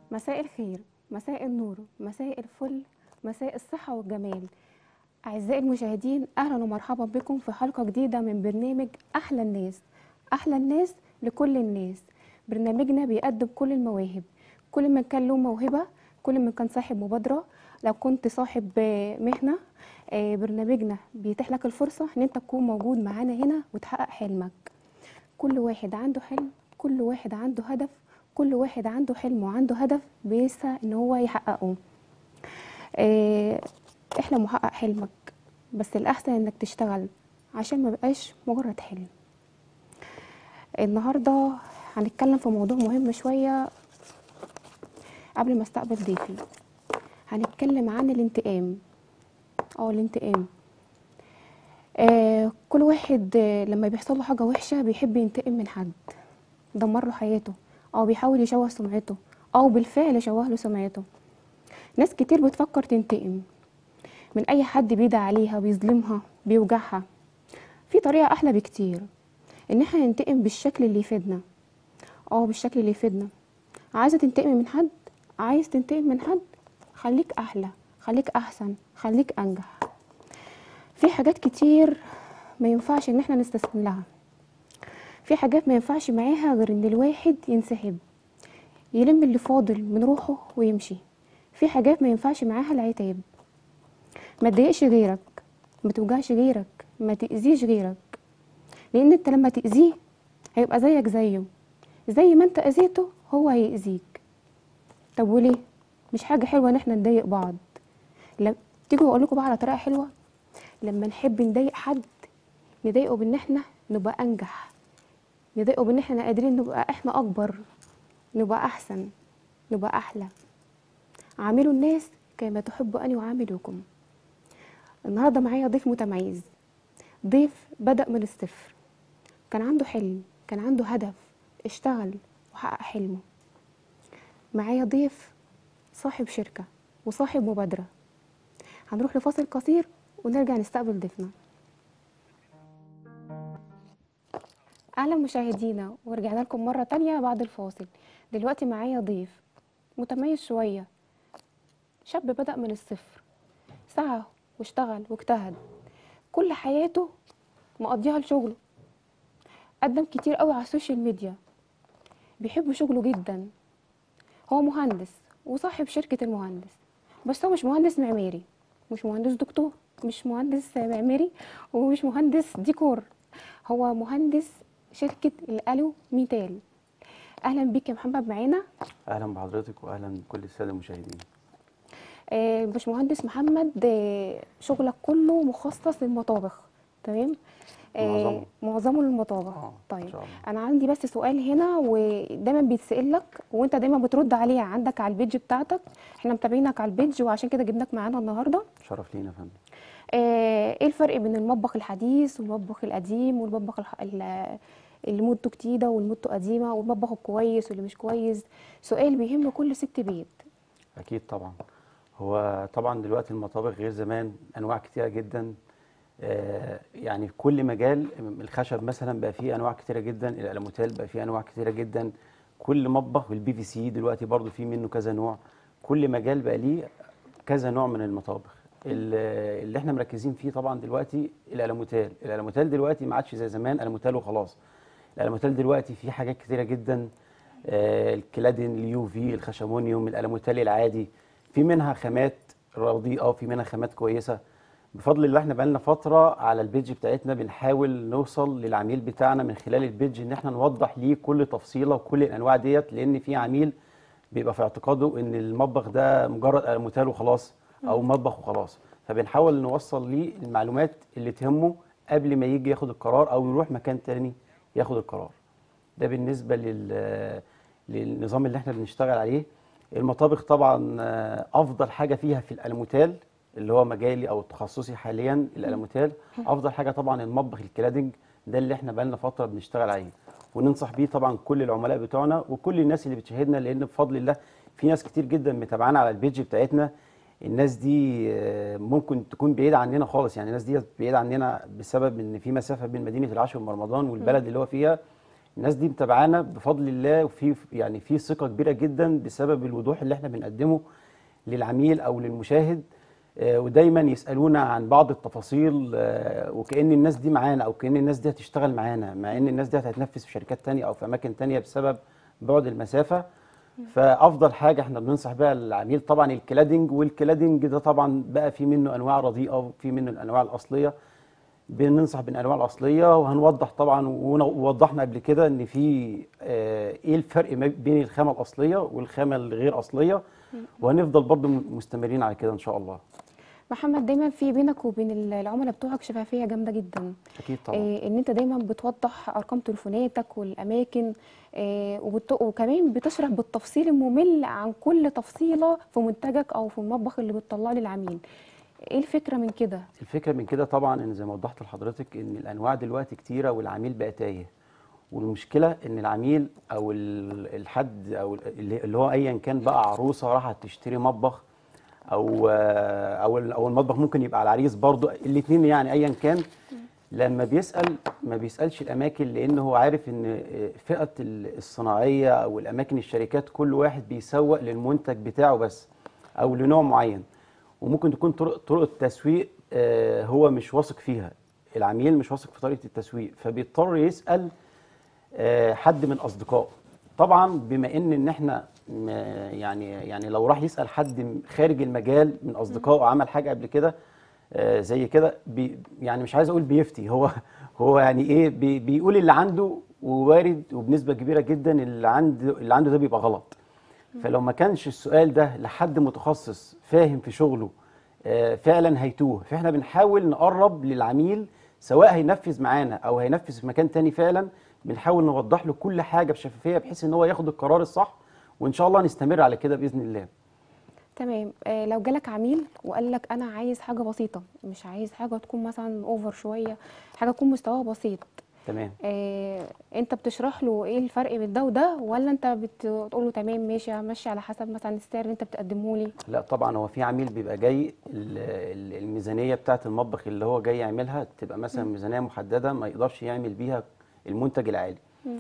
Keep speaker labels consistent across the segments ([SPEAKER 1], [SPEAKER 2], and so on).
[SPEAKER 1] مساء الخير مساء النور مساء الفل مساء الصحة والجمال أعزائي المشاهدين أهلا ومرحبا بكم في حلقة جديدة من برنامج أحلى الناس أحلى الناس لكل الناس برنامجنا بيقدم كل المواهب كل من كان له موهبة كل من كان صاحب مبادرة لو كنت صاحب آه، مهنة آه، برنامجنا بيتيح لك الفرصة إن أنت تكون موجود معانا هنا وتحقق حلمك كل واحد عنده حلم كل واحد عنده هدف كل واحد عنده حلم وعنده هدف بيسعى ان هو يحققه آه، احلم وحقق حلمك بس الاحسن انك تشتغل عشان ما بقاش مجرد حلم النهارده هنتكلم في موضوع مهم شويه قبل ما استقبل ضيفي هنتكلم عن الانتقام اه الانتقام آه كل واحد آه لما بيحصل له حاجه وحشه بيحب ينتقم من حد دمر له حياته او بيحاول يشوه سمعته او بالفعل شوه له سمعته ناس كتير بتفكر تنتقم من اي حد بيدعي عليها بيظلمها بيوجعها في طريقه احلى بكتير ان احنا ننتقم بالشكل اللي يفيدنا اه بالشكل اللي يفيدنا عايزه تنتقم من حد عايز تنتقم من حد خليك احلى خليك احسن خليك انجح في حاجات كتير ما ينفعش ان احنا نستسلم لها في حاجات ما ينفعش معاها غير ان الواحد ينسحب يلم اللي فاضل من روحه ويمشي في حاجات ما ينفعش معاها العتاب ما تضايقش غيرك ما توجعش غيرك ما تأذيش غيرك لان انت لما تأذيه هيبقى زيك زيه زي ما انت أذيته هو هيأذيك طب وليه مش حاجة حلوة ان احنا نضايق بعض لما تيجوا اقول لكم بقى على طريقة حلوة لما نحب نضايق حد نضايقه بان احنا نبقى انجح نضايقه بان احنا قادرين نبقى احنا اكبر نبقى احسن نبقى احلى عاملوا الناس كما تحب ان يعاملوكم النهارده معايا ضيف متميز ضيف بدأ من الصفر كان عنده حلم كان عنده هدف اشتغل وحقق حلمه معايا ضيف صاحب شركة وصاحب مبادرة هنروح لفاصل قصير ونرجع نستقبل ضيفنا اهلا مشاهدينا ورجعنا لكم مره تانية بعد الفاصل دلوقتي معايا ضيف متميز شويه شاب بدأ من الصفر سعى واشتغل واجتهد كل حياته مقضيها لشغله قدم كتير قوي على السوشيال ميديا بيحب شغله جدا هو مهندس وصاحب شركة المهندس بس هو مش مهندس معماري مش مهندس دكتور مش مهندس معماري ومش مهندس ديكور هو مهندس شركة الألو ميتال أهلا بيك يا محمد معانا
[SPEAKER 2] اهلا بحضرتك واهلا بكل الساده المشاهدين
[SPEAKER 1] آه، باشمهندس محمد آه، شغلك كله مخصص للمطابخ تمام آه،
[SPEAKER 2] معظمه.
[SPEAKER 1] معظمه للمطابخ
[SPEAKER 2] اه ان
[SPEAKER 1] طيب
[SPEAKER 2] شاء الله
[SPEAKER 1] انا عندي بس سؤال هنا ودايما بيتسأل لك وانت دايما بترد عليه عندك على البيج بتاعتك احنا متابعينك على البيج وعشان كده جبناك معانا النهارده
[SPEAKER 2] شرف لينا يا فندم
[SPEAKER 1] آه، ايه الفرق بين المطبخ الحديث والمطبخ القديم والمطبخ الح- ال- اللي مدته جديده والمدته قديمه والمطبخ الكويس واللي مش كويس سؤال بيهم كل ست بيت
[SPEAKER 2] اكيد طبعا هو طبعا دلوقتي المطابخ غير زمان انواع كتيره جدا آه، يعني في كل مجال الخشب مثلا بقى فيه انواع كتيره جدا الالوميتال بقى فيه انواع كتيره جدا كل مطبخ والبي في سي دلوقتي برضو فيه منه كذا نوع كل مجال بقى ليه كذا نوع من المطابخ ال- اللي احنا مركزين فيه طبعا دلوقتي الالوميتال الالوميتال دلوقتي ما عادش زي زمان الوميتال وخلاص الالوميتال دلوقتي فيه حاجات كتيره جدا آه، الكلادين اليو في الخشمونيوم الالوميتال العادي في منها خامات رديئه وفي منها خامات كويسه بفضل الله احنا بقالنا فتره على البيج بتاعتنا بنحاول نوصل للعميل بتاعنا من خلال البيج ان احنا نوضح ليه كل تفصيله وكل الانواع ديت لان في عميل بيبقى في اعتقاده ان المطبخ ده مجرد الموتيل وخلاص او مطبخ وخلاص فبنحاول نوصل ليه المعلومات اللي تهمه قبل ما يجي ياخد القرار او يروح مكان تاني ياخد القرار ده بالنسبه لل للنظام اللي احنا بنشتغل عليه المطابخ طبعا آه، افضل حاجه فيها في الالموتال اللي هو مجالي او تخصصي حاليا الالموتال افضل حاجه طبعا المطبخ الكلادنج ده اللي احنا بقالنا فتره بنشتغل عليه وننصح بيه طبعا كل العملاء بتوعنا وكل الناس اللي بتشاهدنا لان بفضل الله في ناس كتير جدا متابعانا على البيج بتاعتنا الناس دي آه، ممكن تكون بعيده عننا خالص يعني الناس دي بعيده عننا بسبب ان في مسافه بين مدينه العاشر ورمضان والبلد اللي هو فيها الناس دي متابعانا بفضل الله وفي يعني في ثقه كبيره جدا بسبب الوضوح اللي احنا بنقدمه للعميل او للمشاهد آه، ودايما يسالونا عن بعض التفاصيل آه، وكأن الناس دي معانا او كأن الناس دي هتشتغل معانا مع ان الناس دي هتتنفذ في شركات تانية او في اماكن تانية بسبب بعد المسافه فافضل حاجه احنا بننصح بيها العميل طبعا الكلادنج والكلادنج ده طبعا بقى في منه انواع رديئه وفي منه الانواع الاصليه بننصح بالانواع الاصليه وهنوضح طبعا ون- ووضحنا قبل كده ان في آه، ايه الفرق ما بين الخامه الاصليه والخامه الغير اصليه وهنفضل برضو مستمرين على كده ان شاء الله
[SPEAKER 1] محمد دايما في بينك وبين ال- العملاء بتوعك شفافيه جامده جدا
[SPEAKER 2] اكيد طبعا
[SPEAKER 1] آه ان انت دايما بتوضح ارقام تليفوناتك والاماكن آه وبت... وكمان بتشرح بالتفصيل الممل عن كل تفصيله في منتجك او في المطبخ اللي بتطلعه للعميل ايه الفكره من كده
[SPEAKER 2] الفكره من كده طبعا ان زي ما وضحت لحضرتك ان الانواع دلوقتي كتيره والعميل بقى تايه والمشكله ان العميل او ال- الحد او اللي اللي هو ايا كان بقى عروسه راحت تشتري مطبخ او آه، او ال- او المطبخ ممكن يبقى على العريس برضو الاثنين يعني ايا كان لما بيسال ما بيسالش الاماكن لان هو عارف ان آه، فئه ال- الصناعيه او الاماكن الشركات كل واحد بيسوق للمنتج بتاعه بس او لنوع معين وممكن تكون طرق طرق التسويق آه، هو مش واثق فيها العميل مش واثق في طريقه التسويق فبيضطر يسال آه، حد من اصدقائه طبعا بما ان ان احنا م- يعني يعني لو راح يسال حد م- خارج المجال من اصدقائه عمل حاجه قبل كده آه، زي كده بي يعني مش عايز اقول بيفتي هو هو يعني ايه بي بيقول اللي عنده ووارد وبنسبه كبيره جدا اللي عنده اللي عنده ده بيبقى غلط فلو ما كانش السؤال ده لحد متخصص فاهم في شغله آه، فعلا هيتوه فاحنا بنحاول نقرب للعميل سواء هينفذ معانا او هينفذ في مكان تاني فعلا بنحاول نوضح له كل حاجه بشفافيه بحيث ان هو ياخد القرار الصح وان شاء الله نستمر على كده باذن الله
[SPEAKER 1] تمام آه لو جالك عميل وقال لك انا عايز حاجه بسيطه مش عايز حاجه تكون مثلا اوفر شويه حاجه تكون مستواها بسيط
[SPEAKER 2] تمام
[SPEAKER 1] آه انت بتشرح له ايه الفرق بين ده وده ولا انت بتقول له تمام ماشي همشي على حسب مثلا السعر اللي انت بتقدمه لي
[SPEAKER 2] لا طبعا هو في عميل بيبقى جاي ال- ال- الميزانيه بتاعه المطبخ اللي هو جاي يعملها تبقى مثلا ميزانيه محدده ما يقدرش يعمل بيها المنتج العالي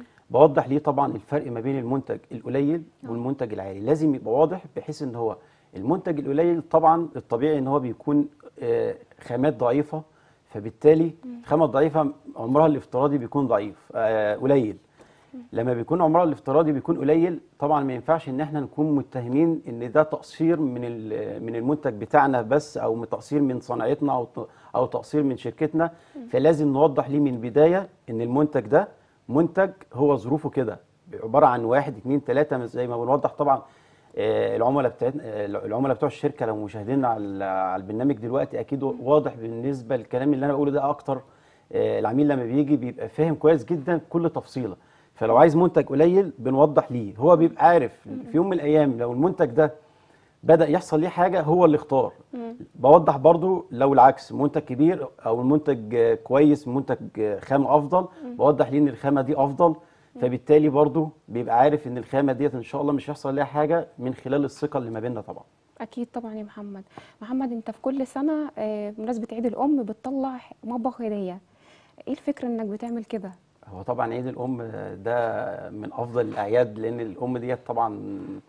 [SPEAKER 2] بوضح ليه طبعا الفرق ما بين المنتج القليل والمنتج العالي لازم يبقى واضح بحيث ان هو المنتج القليل طبعا الطبيعي ان هو بيكون آه، خامات ضعيفه فبالتالي الخامه الضعيفه عمرها الافتراضي بيكون ضعيف آه، قليل لما بيكون عمرها الافتراضي بيكون قليل طبعا ما ينفعش ان احنا نكون متهمين ان ده تقصير من ال- من المنتج بتاعنا بس او من تقصير من صناعتنا او ت- او تقصير من شركتنا فلازم نوضح ليه من البدايه ان المنتج ده منتج هو ظروفه كده عباره عن واحد اتنين تلاته زي ما بنوضح طبعا آه، العملاء بتاعتنا آه، العملاء بتوع الشركه لو مشاهدين على على البرنامج دلوقتي اكيد واضح بالنسبه للكلام اللي انا بقوله ده اكتر آه، العميل لما بيجي بيبقى فاهم كويس جدا كل تفصيله فلو عايز منتج قليل بنوضح ليه هو بيبقى عارف في يوم من الايام لو المنتج ده بدأ يحصل ليه حاجة هو اللي اختار بوضح برضو لو العكس منتج كبير او المنتج آه، كويس منتج آه، خامة افضل بوضح ليه ان الخامة دي افضل فبالتالي برضو بيبقى عارف ان الخامة ديت ان شاء الله مش هيحصل ليها حاجة من خلال الثقة اللي ما بيننا طبعا
[SPEAKER 1] اكيد طبعا يا محمد محمد انت في كل سنه آه، بمناسبه عيد الام بتطلع مطبخ هديه ايه الفكره انك بتعمل كده
[SPEAKER 2] هو طبعا عيد الام آه، ده من افضل الاعياد لان الام ديت طبعا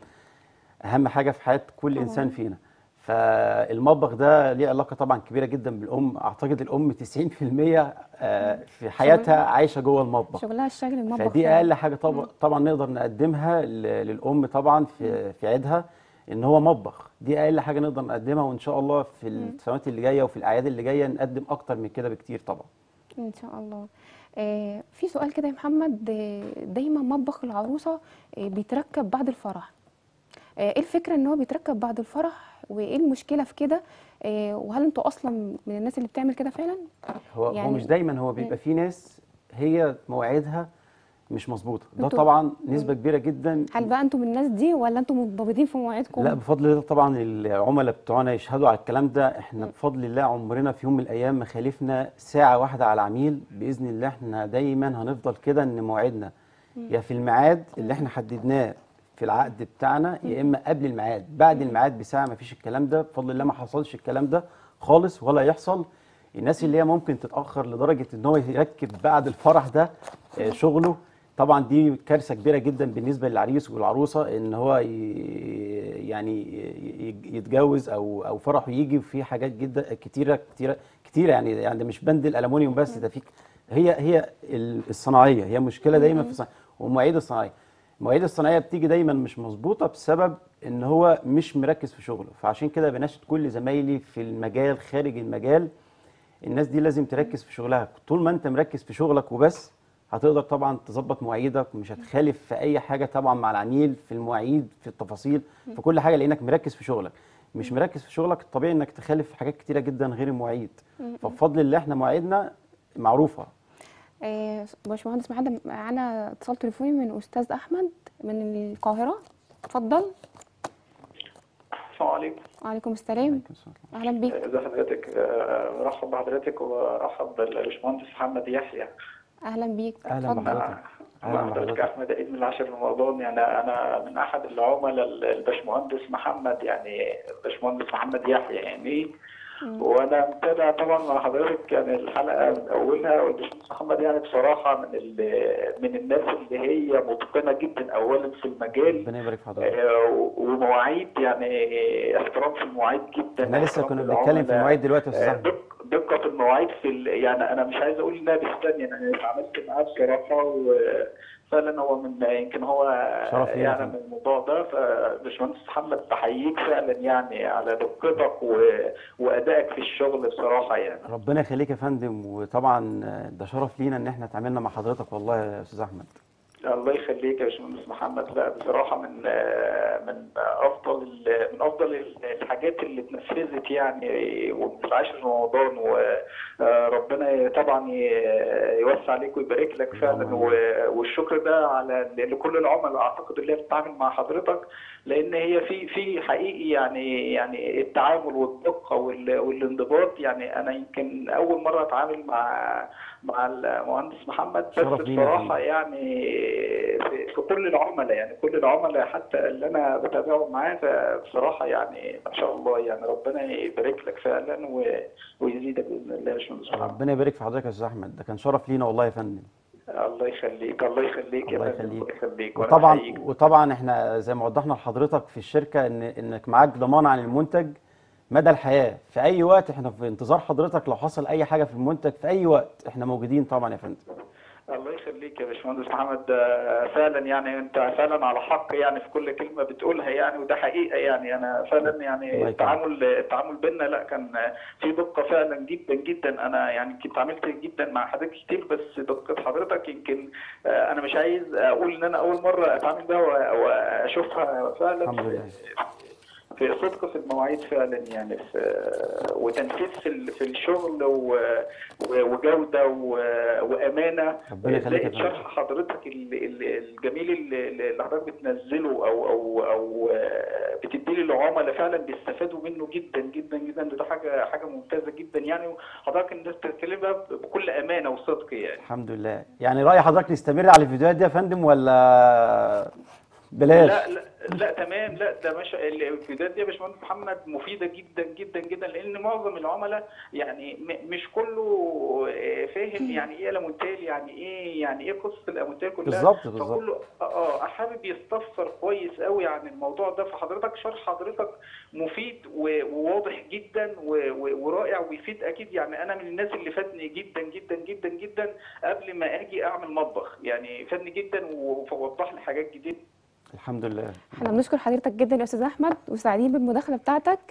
[SPEAKER 2] اهم حاجه في حياه كل
[SPEAKER 1] طبعاً.
[SPEAKER 2] انسان فينا فالمطبخ ده ليه علاقه طبعا كبيره جدا بالام اعتقد الام 90% آه، في حياتها عايشه جوه المطبخ
[SPEAKER 1] شغلها الشاغل المطبخ
[SPEAKER 2] فدي
[SPEAKER 1] فعلاً.
[SPEAKER 2] اقل حاجه طبعا طبعا نقدر نقدمها ل- للام طبعا في في عيدها ان هو مطبخ دي اقل حاجه نقدر نقدمها وان شاء الله في السنوات اللي جايه وفي الاعياد اللي جايه نقدم اكتر من كده بكتير طبعا
[SPEAKER 1] ان شاء الله آه في سؤال كده يا محمد آه دايما مطبخ العروسه آه بيتركب بعد الفرح آه ايه الفكره ان هو بيتركب بعد الفرح وايه المشكله في كده آه وهل انتوا اصلا من الناس اللي بتعمل كده فعلا
[SPEAKER 2] هو هو
[SPEAKER 1] يعني-
[SPEAKER 2] مش دايما هو بيبقى في ناس هي مواعيدها مش مظبوطه ده
[SPEAKER 1] انتوا-
[SPEAKER 2] طبعا نسبه كبيره جدا
[SPEAKER 1] هل بقى انتوا من الناس دي ولا انتوا منضبطين في مواعيدكم
[SPEAKER 2] لا بفضل الله طبعا العملاء بتوعنا يشهدوا على الكلام ده احنا بفضل الله عمرنا في يوم من الايام ما خالفنا ساعه واحده على العميل باذن الله احنا دايما هنفضل كده ان مواعيدنا يا في الميعاد اللي احنا حددناه في العقد بتاعنا يا اما قبل الميعاد بعد الميعاد بساعه ما فيش الكلام ده بفضل الله ما حصلش الكلام ده خالص ولا يحصل الناس اللي هي ممكن تتاخر لدرجه ان هو يركب بعد الفرح ده آه، شغله طبعا دي كارثه كبيره جدا بالنسبه للعريس والعروسه ان هو ي... يعني ي- يتجوز او او فرحه يجي وفي حاجات جدا كتيره كتيره كتيره يعني يعني ده مش بند الالومنيوم بس ده في هي هي ال- الصناعيه هي مشكله دايما في الصناعيه والمواعيد الصناعيه المواعيد الصناعيه بتيجي دايما مش مظبوطه بسبب ان هو مش مركز في شغله فعشان كده بناشد كل زمايلي في المجال خارج المجال الناس دي لازم تركز في شغلها طول ما انت مركز في شغلك وبس هتقدر طبعا تظبط مواعيدك مش هتخالف في اي حاجه طبعا مع العميل في المواعيد في التفاصيل في كل حاجه لانك مركز في شغلك مش مركز في شغلك الطبيعي انك تخالف في حاجات كتيره جدا غير المواعيد فبفضل الله احنا مواعيدنا معروفه
[SPEAKER 1] آه، باشمهندس محمد معانا اتصال تليفوني من استاذ احمد من القاهره اتفضل
[SPEAKER 3] السلام عليكم
[SPEAKER 1] وعليكم السلام اهلا بيك
[SPEAKER 3] ازي حضرتك آه، برحب بحضرتك وارحب بالباشمهندس محمد يحيى
[SPEAKER 1] اهلا بيك
[SPEAKER 2] أهلا
[SPEAKER 1] اتفضل
[SPEAKER 2] بحضرتك. أهلا
[SPEAKER 3] مع حضرتك
[SPEAKER 2] بحضرتك.
[SPEAKER 3] احمد عيد من العاشر رمضان يعني انا من احد العملاء الباشمهندس محمد يعني الباشمهندس محمد يحيى يعني وانا متابع طبعا مع حضرتك يعني الحلقه من اولها والباشمهندس محمد يعني بصراحه من ال- من الناس اللي هي متقنه جدا اولا في المجال
[SPEAKER 2] ربنا يبارك في حضرتك
[SPEAKER 3] آه، ومواعيد يعني احترام في المواعيد جدا
[SPEAKER 2] احنا لسه
[SPEAKER 3] احترام
[SPEAKER 2] كنا بنتكلم في
[SPEAKER 3] للعملاء.
[SPEAKER 2] المواعيد دلوقتي يا استاذ
[SPEAKER 3] آه،
[SPEAKER 2] احمد
[SPEAKER 3] دق- دقة في المواعيد في ال... يعني أنا مش عايز أقول إنها بالثانية أنا اتعاملت معاه بصراحة وفعلا هو من يمكن هو
[SPEAKER 2] شرف لينا
[SPEAKER 3] يعني
[SPEAKER 2] فندم.
[SPEAKER 3] من الموضوع ده فباشمهندس محمد بحييك فعلا يعني على دقتك و... وأدائك في الشغل بصراحة يعني
[SPEAKER 2] ربنا يخليك يا فندم وطبعا ده شرف لينا ان احنا اتعاملنا مع حضرتك والله يا استاذ احمد
[SPEAKER 3] الله يخليك يا باشمهندس محمد لا بصراحه من من افضل ال- من افضل الحاجات اللي اتنفذت يعني وفي العاشر رمضان وربنا طبعا ي- يوسع عليك ويبارك لك فعلا
[SPEAKER 2] اللهم
[SPEAKER 3] و- والشكر ده على لكل العملاء اعتقد اللي هي بتتعامل مع حضرتك لان هي في في حقيقي يعني يعني التعامل والدقه وال- والانضباط يعني انا يمكن اول مره اتعامل مع مع المهندس محمد بس
[SPEAKER 2] شرف لينا يا
[SPEAKER 3] بصراحه
[SPEAKER 2] فندم.
[SPEAKER 3] يعني في, في كل العملاء يعني كل العملاء حتى اللي انا بتابعهم معاه فبصراحه يعني ما شاء الله يعني ربنا يبارك لك فعلا و- ويزيدك باذن الله يا باشمهندس محمد
[SPEAKER 2] ربنا يبارك في حضرتك يا استاذ احمد ده كان شرف لينا والله يا فندم
[SPEAKER 3] الله يخليك الله يخليك يا
[SPEAKER 2] الله
[SPEAKER 3] فندم، الله
[SPEAKER 2] يخليك.
[SPEAKER 3] يخليك وأنا
[SPEAKER 2] وطبعا
[SPEAKER 3] بحييك.
[SPEAKER 2] وطبعا احنا زي ما وضحنا لحضرتك في الشركه ان انك معاك ضمان عن المنتج مدى الحياه في اي وقت احنا في انتظار حضرتك لو حصل اي حاجه في المنتج في اي وقت احنا موجودين طبعا يا فندم
[SPEAKER 3] الله يخليك يا باشمهندس محمد ده فعلا يعني انت فعلا على حق يعني في كل كلمه بتقولها يعني وده حقيقه يعني انا فعلا
[SPEAKER 2] الله
[SPEAKER 3] يعني
[SPEAKER 2] يكرمك.
[SPEAKER 3] التعامل التعامل بينا لا كان في دقه فعلا جدا جدا انا يعني كنت اتعاملت جدا مع حضرتك كتير بس دقه حضرتك يمكن آه، انا مش عايز اقول ان انا اول مره اتعامل بها و- واشوفها فعلا
[SPEAKER 2] الحمد لله.
[SPEAKER 3] في صدق في المواعيد فعلا يعني في وتنفيذ في ال- في الشغل و- و- وجوده و- وامانه
[SPEAKER 2] ربنا يخليك يا
[SPEAKER 3] زائد
[SPEAKER 2] فندم.
[SPEAKER 3] شرح حضرتك ال- ال- الجميل اللي اللي حضرتك بتنزله او او او بتديه للعملاء فعلا بيستفادوا منه جدا جدا جدا ده حاجه حاجه ممتازه جدا يعني وحضرتك الناس بتتكلمها بكل امانه وصدق يعني
[SPEAKER 2] الحمد لله يعني راي حضرتك نستمر على الفيديوهات دي يا فندم ولا بلاش
[SPEAKER 3] لا لا لا تمام لا ده مش الفيديوهات دي يا باشمهندس محمد مفيده جدا جدا جدا لان معظم العملاء يعني م- مش كله آه، فاهم يعني ايه لامونتال يعني ايه يعني ايه قصه الامونتال كلها
[SPEAKER 2] بالظبط، بالظبط.
[SPEAKER 3] فكله اه حابب يستفسر كويس قوي عن الموضوع ده فحضرتك شرح حضرتك مفيد و- وواضح جدا و- و- ورائع ويفيد اكيد يعني انا من الناس اللي فادني جدا جدا جدا جدا قبل ما اجي اعمل مطبخ يعني فادني جدا ووضح لي حاجات جديده
[SPEAKER 2] الحمد لله
[SPEAKER 1] احنا بنشكر حضرتك جدا يا استاذ احمد وسعيدين بالمداخله بتاعتك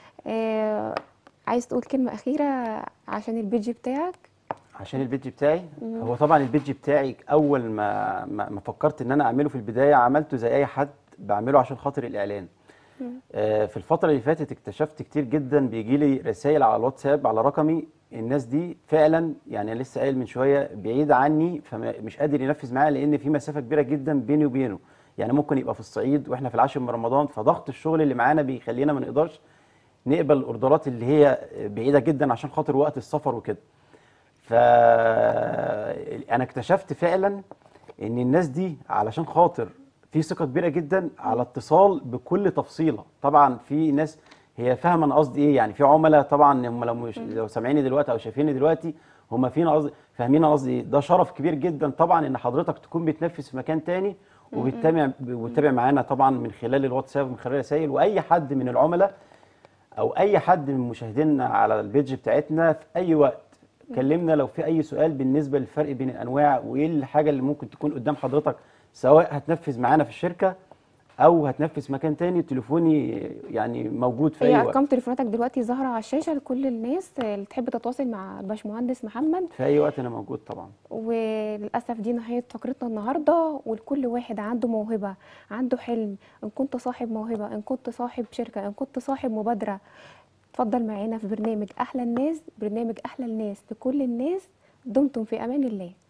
[SPEAKER 1] آه عايز تقول كلمه اخيره عشان البيج بتاعك
[SPEAKER 2] عشان البيج بتاعي هو طبعا البيج بتاعي اول ما ما ما فكرت ان انا اعمله في البدايه عملته زي اي حد بعمله عشان خاطر الاعلان آه، في الفتره اللي فاتت اكتشفت كتير جدا بيجي لي رسائل على الواتساب على رقمي الناس دي فعلا يعني أنا لسه قايل من شويه بعيد عني فمش قادر ينفذ معايا لان في مسافه كبيره جدا بيني وبينه يعني ممكن يبقى في الصعيد واحنا في العاشر من رمضان فضغط الشغل اللي معانا بيخلينا ما نقدرش نقبل الاوردرات اللي هي بعيده جدا عشان خاطر وقت السفر وكده فانا اكتشفت فعلا ان الناس دي علشان خاطر في ثقه كبيره جدا على اتصال بكل تفصيله طبعا في ناس هي فاهمه انا قصدي ايه يعني في عملاء طبعا هم لو مش لو سامعيني دلوقتي او شايفيني دلوقتي هم فينا قصدي فاهمين قصدي إيه؟ ده شرف كبير جدا طبعا ان حضرتك تكون بتنفذ في مكان تاني وبتتابع وبتتابع معانا طبعا من خلال الواتساب ومن خلال الرسائل واي حد من العملاء او اي حد من مشاهدينا على البيج بتاعتنا في اي وقت كلمنا لو في اي سؤال بالنسبه للفرق بين الانواع وايه الحاجه اللي ممكن تكون قدام حضرتك سواء هتنفذ معانا في الشركه او هتنفذ في مكان تاني تليفوني يعني موجود في
[SPEAKER 1] هي
[SPEAKER 2] اي وقت
[SPEAKER 1] ارقام تليفوناتك دلوقتي ظاهره على الشاشه لكل الناس اللي تحب تتواصل مع الباشمهندس محمد
[SPEAKER 2] في اي وقت انا موجود طبعا
[SPEAKER 1] وللاسف دي نهايه فقرتنا النهارده ولكل واحد عنده موهبه عنده حلم ان كنت صاحب موهبه ان كنت صاحب شركه ان كنت صاحب مبادره اتفضل معانا في برنامج احلى الناس برنامج احلى الناس لكل الناس دمتم في امان الله